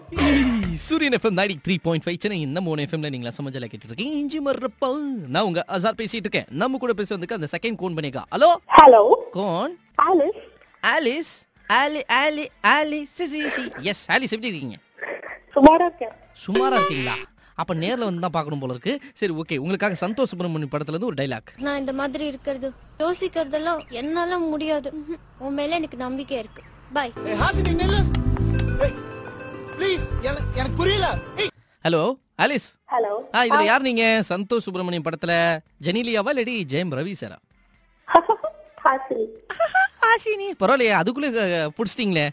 சூரியன் FM ninety three point five Chennai இந்த மூணு எஃப்எம்ல நீங்களா சமஜல கேட்டுட்டு இருக்கீங்க இஞ்சி மர்றப்பா நான் உங்க அசார் பேசிட்டு இருக்கேன் நம்ம கூட பேசுறதுக்கு அந்த செகண்ட் கோன் பண்ணிக்கா ஹலோ ஹலோ கோன் ஆலிஸ் ஆலிஸ் ஆலி ஆலி ஆலி சி சி சி எஸ் ஆலிஸ் எப்படி இருக்கீங்க சுமாரா இருக்கேன் சுமாரா இருக்கீங்களா அப்ப நேர்ல வந்து தான் பார்க்கணும் போல இருக்கு சரி ஓகே உங்களுக்காக சந்தோஷ் சுப்ரமணியம் படத்துல இருந்து ஒரு டைலாக் நான் இந்த மாதிரி இருக்கிறது யோசிக்கிறதெல்லாம் என்னால முடியாது ம்ஹும். உன் மேல எனக்கு நம்பிக்கை இருக்கு பாய் ஏய், ஹாசினி நில்லு ப்ளீஸ் எனக்கு புரியல ஏய், ஹலோ ஆலிஸ் ஹலோ ஆ இதுல யார் நீங்க சந்தோஷ் சுப்ரமணியம் படத்துல ஜெனிலியாவா இல்லாடி ஜெயம் ரவி சாரா ஹாசினி ஆசினி பரவாயில்லையே அதுக்குள்ளே அஹ், புடிச்சிட்டீங்களே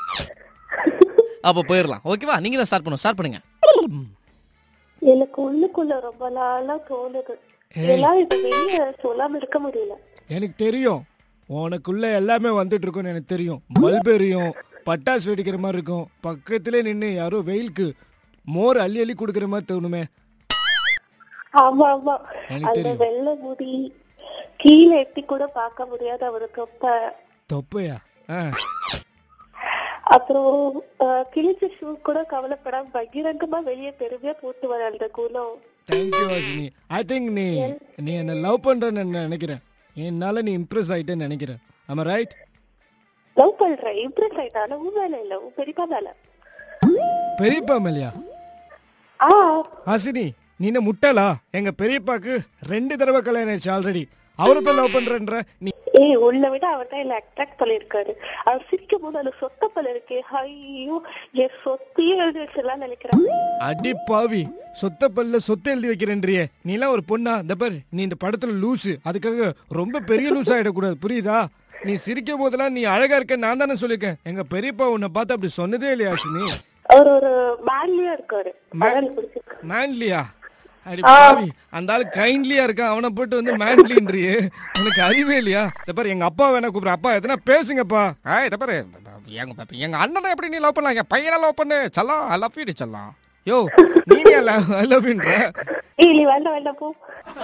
அப்ப போயிடலாம் ஓகேவா நீங்க தான் ஸ்டார்ட் பண்ணுங்க ஸ்டார்ட் பண்ணுங்க எனக்கு உள்ளுக்குள்ள ரொம்ப நாளா தோணுது இதெல்லாம் இது வெளிய சொல்லாம இருக்க முடியல எனக்கு தெரியும் உனக்குள்ள எல்லாமே வந்துட்டு இருக்கும்னு எனக்கு தெரியும் பல்ப் எரியும் பட்டாசு வெடிக்கிற மாதிரி இருக்கும் பக்கத்திலே நின்று யாரோ வெயிலுக்கு மோர் அள்ளி அள்ளி கொடுக்குற மாதிரி தோணுமே ஆமா ஆமா எனக்கு அந்த தெரியும். வெள்ளை முடி கீழே எட்டி கூட பார்க்க முடியாத அவரு தொப்ப தொப்பையா ஆ அப்புறம் அஹ், கிழிச்ச ஷூ கூட கவலைப்படாம பகிரங்கமா வெளியே பெருமையா போட்டு வர அந்த குலம் தேங்க்யூ ஹாசினி ஐ திங்க் நீ நீ என்ன லவ் பண்றேன்னு நான் நினைக்கிறேன் என்னால நீ இம்ப்ரெஸ் ஆயிட்டேன்னு நினைக்கிறேன் ஆமா ரைட் லவ் பண்றேன் இம்ப்ரெஸ் ஆயிட்டாலும் உன் மேல இல்ல உன் பெரியப்பா மேல பெரியப்பா மேலையா ஆ ஹாசினி நீ என்ன முட்டாளா எங்க பெரியப்பாக்கு ரெண்டு தடவை கல்யாணம் ஆயிடுச்சு ஆல்ரெடி அவரை போய் லவ் பண்றேன்ற நீ ஏய் உள்ள விட அவர் தான் என்ன அட்ராக்ட் பண்ணிருக்காரு அவர் சிரிக்கும் போது அந்த சொத்தப்பல் இருக்கே ஐயோ என் சொத்தையே எழுதி வச்சிடலாம் நினைக்கிறேன் அடி பாவி சொத்த பல்ல சொத்து எழுதி வைக்கிறேன்றியே நீ எல்லாம் ஒரு பொண்ணா இந்த பாரு நீ இந்த படத்துல லூசு அதுக்காக ரொம்ப பெரிய லூஸ் ஆயிடக்கூடாது புரியுதா நீ சிரிக்கும் போதெல்லாம் நீ அழகா இருக்க நான் தானே சொல்லிருக்கேன் எங்க பெரியப்பா உன்னை பார்த்து அப்படி சொன்னதே இல்லையா நீ அவர் ஒரு மேன்லியா இருக்காரு அதான் பிடிச்சிருக்கு மேன்லியா அடி பாவி அந்த ஆளு கைண்ட்லியா இருக்கான் அவனை போட்டு வந்து மேன்லின்றியே உனக்கு அறிவே இல்லையா இந்த பாரு எங்க அப்பா வேணா கூப்பிடுற அப்பா எதனா பேசுங்கப்பா ஆ இத பாரு எங்க எங்க அண்ணனை எப்படி நீ லவ் பண்ணலாம் என் பையனை லவ் பண்ணு செல்லாம் ஐ லவ் யூ செல்லாம் யோ நீ ஐ லவ் யூன்ற ஏய் நீ வேண்டாம் வேண்டாம் போ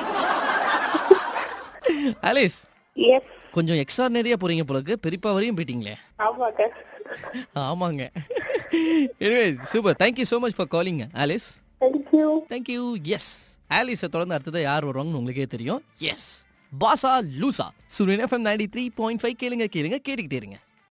ஆலிஸ் எஸ் கொஞ்சம் எக்ஸ்ட்ரானரியா போறீங்க போல இருக்கு பெரியப்பா வரையும் போயிட்டீங்களே ஆமாங்க ஆமாங்க anyway super thank you so much for calling Alice thank you thank you yes ஆலிஸை தொடர்ந்து அடுத்தது யார் வருவாங்கன்னு உங்களுக்கே தெரியும் எஸ் பாசா லூசா Suryan FM ninety three point five கேளுங்க கேளுங்க கேட்டுக்கிட்டே இருங்க